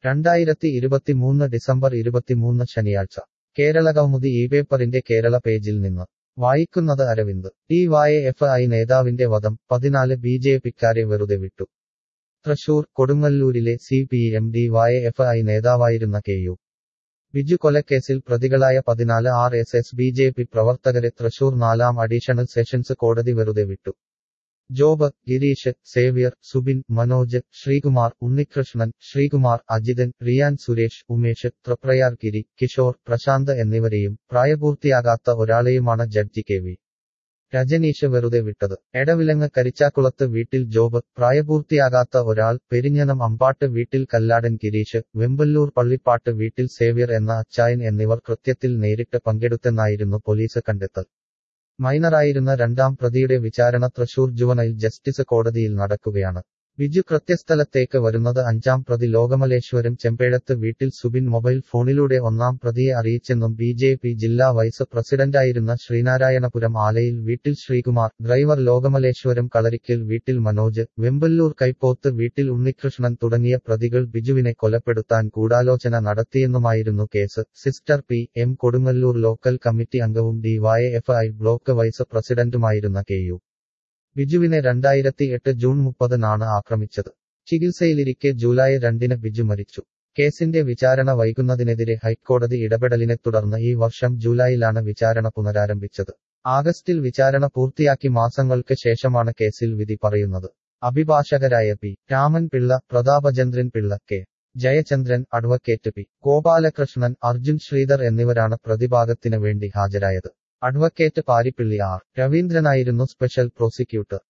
രണ്ടായിരത്തി ഇരുപത്തിമൂന്ന് ഡിസംബർ ഇരുപത്തിമൂന്ന് ശനിയാഴ്ച കേരള കൗമുദി ഈ പേപ്പറിന്റെ കേരള പേജിൽ നിന്ന് വായിക്കുന്നത് Aravind D Y F I നേതാവിന്റെ വധം പതിനാല് ബി ജെ പിക്കാരെ വെറുതെ വിട്ടു തൃശൂർ കൊടുങ്ങല്ലൂരിലെ C P M D Y F I നേതാവായിരുന്ന കെ യു ബിജു കൊലക്കേസിൽ പ്രതികളായ പതിനാല് R S S B J P പ്രവർത്തകരെ തൃശൂർ നാലാം അഡീഷണൽ സെഷൻസ് കോടതി വെറുതെ വിട്ടു ജോബ് ഗിരീഷ് സേവ്യർ സുബിൻ മനോജ് ശ്രീകുമാർ ഉണ്ണികൃഷ്ണൻ ശ്രീകുമാർ അജിതൻ റിയാൻ സുരേഷ് ഉമേഷ് തൃപ്രയാർ ഗിരി കിഷോർ പ്രശാന്ത് എന്നിവരെയും പ്രായപൂർത്തിയാകാത്ത ഒരാളെയുമാണ് ജഡ്ജി കെ വി രജനീഷ് വെറുതെ വിട്ടത് എടവിലങ്ങ് കരിച്ചാക്കുളത്ത് വീട്ടിൽ ജോബ് പ്രായപൂർത്തിയാകാത്ത ഒരാൾ പെരിഞ്ഞനം അമ്പാട്ട് വീട്ടിൽ കല്ലാടൻ ഗിരീഷ് വെമ്പല്ലൂർ പള്ളിപ്പാട്ട് വീട്ടിൽ സേവ്യർ എന്ന അച്ചായൻ എന്നിവർ കൃത്യത്തിൽ നേരിട്ട് പങ്കെടുത്തെന്നായിരുന്നു പോലീസ് കണ്ടെത്തൽ മൈനറായിരുന്ന രണ്ടാം പ്രതിയുടെ വിചാരണ തൃശൂർ ജുവനൈൽ ജസ്റ്റിസ് കോടതിയിൽ നടക്കുകയാണ് ബിജു കൃത്യസ്ഥലത്തേക്ക് വരുന്നത് അഞ്ചാം പ്രതി ലോകമലേശ്വരം ചെമ്പേഴത്ത് വീട്ടിൽ സുബിൻ മൊബൈൽ ഫോണിലൂടെ ഒന്നാം പ്രതിയെ അറിയിച്ചെന്നും ബി ജെ പി ജില്ലാ വൈസ് പ്രസിഡന്റായിരുന്ന ശ്രീനാരായണപുരം ആലയിൽ വീട്ടിൽ ശ്രീകുമാർ ഡ്രൈവർ ലോകമലേശ്വരം കളരിക്കൽ വീട്ടിൽ മനോജ് വെമ്പല്ലൂർ കൈപ്പോത്ത് വീട്ടിൽ ഉണ്ണികൃഷ്ണൻ തുടങ്ങിയ പ്രതികൾ ബിജുവിനെ കൊലപ്പെടുത്താൻ ഗൂഢാലോചന നടത്തിയെന്നുമായിരുന്നു കേസ് സിസ്റ്റർ P M Kodungallur local committee അംഗവും D Y F I block vice പ്രസിഡന്റുമായിരുന്ന കെ യു ബിജുവിനെ രണ്ടായിരത്തി എട്ട് ജൂൺ മുപ്പതിനാണ് ആക്രമിച്ചത് ചികിത്സയിലിരിക്കെ ജൂലൈ രണ്ടിന് ബിജു മരിച്ചു കേസിന്റെ വിചാരണ വൈകുന്നതിനെതിരെ ഹൈക്കോടതി ഇടപെടലിനെ തുടർന്ന് ഈ വർഷം ജൂലൈയിലാണ് വിചാരണ പുനരാരംഭിച്ചത് ആഗസ്റ്റിൽ വിചാരണ പൂർത്തിയാക്കി മാസങ്ങൾക്ക് ശേഷമാണ് കേസിൽ വിധി പറയുന്നത് അഭിഭാഷകരായ P Raman Pillai Prathapachandran Pillai K Jayachandran advocate P Gopalakrishnan Arjun Sreedhar എന്നിവരാണ് പ്രതിഭാഗത്തിന് വേണ്ടി ഹാജരായത് അഡ്വക്കേറ്റ് പാരിപ്പിള്ളി ആർ രവീന്ദ്രനായിരുന്നു സ്പെഷ്യൽ പ്രോസിക്യൂട്ടർ